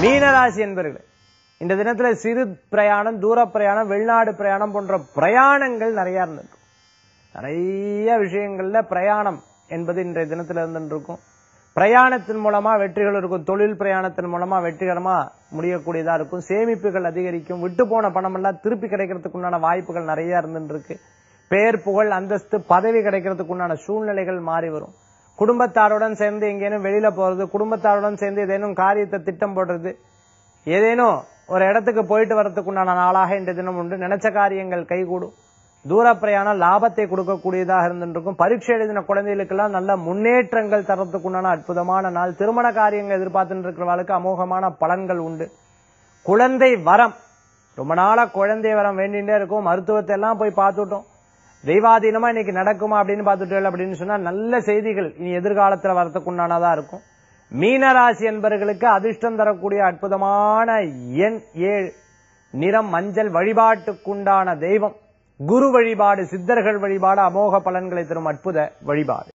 மீனராசி என்பர்களே இந்த தினத்துல சிறு பிரயாணம் தூர பிரயாணம் வெளிநாடு பிரயாணம் போன்ற பிரயாணங்கள் நிறைய இருந்திருக்கும் நிறைய விஷயங்கள்ல பிரயாணம் என்பது இன்றைய தினத்துல இருந்துருக்கும் பிரயாணத்தின் மூலமா வெற்றிகள் இருக்கும் தொழில் பிரயாணத்தின் மூலமா வெற்றிகரமா முடியக்கூடியதா இருக்கும் சேமிப்புகள் அதிகரிக்கும் விட்டு போன பணம் எல்லாம் திருப்பி கிடைக்கிறதுக்கு உண்டான வாய்ப்புகள் நிறைய இருந்துட்டு இருக்கு பெயர் புகழ் அந்தஸ்து பதவி கிடைக்கிறதுக்கு உண்டான சூழ்நிலைகள் மாறி வரும் குடும்பத்தாருடன் சேர்ந்து எங்கேனும் வெளியில போறது குடும்பத்தாருடன் சேர்ந்து ஏதேனும் காரியத்தை திட்டம் போடுறது ஏதேனும் ஒரு இடத்துக்கு போயிட்டு வரதுக்கு உண்டான நாளாக இந்த தினம் உண்டு நினைச்ச காரியங்கள் கைகூடும் தூர பிரயாணம் லாபத்தை கொடுக்கக்கூடியதாக இருந்திருக்கும் பரீட்சை எழுதின குழந்தைகளுக்கெல்லாம் நல்ல முன்னேற்றங்கள் தரத்துக்கு உண்டான அற்புதமான நாள் திருமண காரியங்கள் எதிர்பார்த்துட்டு இருக்கிறவர்களுக்கு அமோகமான பலன்கள் உண்டு குழந்தை வரம் ரொம்ப நாளா குழந்தை வரம் வேண்டிகிட்டே இருக்கும் மருத்துவத்தை எல்லாம் போய் பார்த்துட்டோம் தெய்வாதீனமா இன்னைக்கு நடக்குமா அப்படின்னு பார்த்துட்டு அப்படின்னு சொன்னா நல்ல செய்திகள் இனி எதிர்காலத்துல வரத்துக்கு உண்டானதா இருக்கும் மீனராசி என்பவர்களுக்கு அதிர்ஷ்டம் தரக்கூடிய அற்புதமான எண் ஏழு நிறம் மஞ்சள் வழிபாட்டுக்குண்டான தெய்வம் குரு வழிபாடு சித்தர்கள் வழிபாடு அமோக பலன்களை தரும் அற்புத வழிபாடு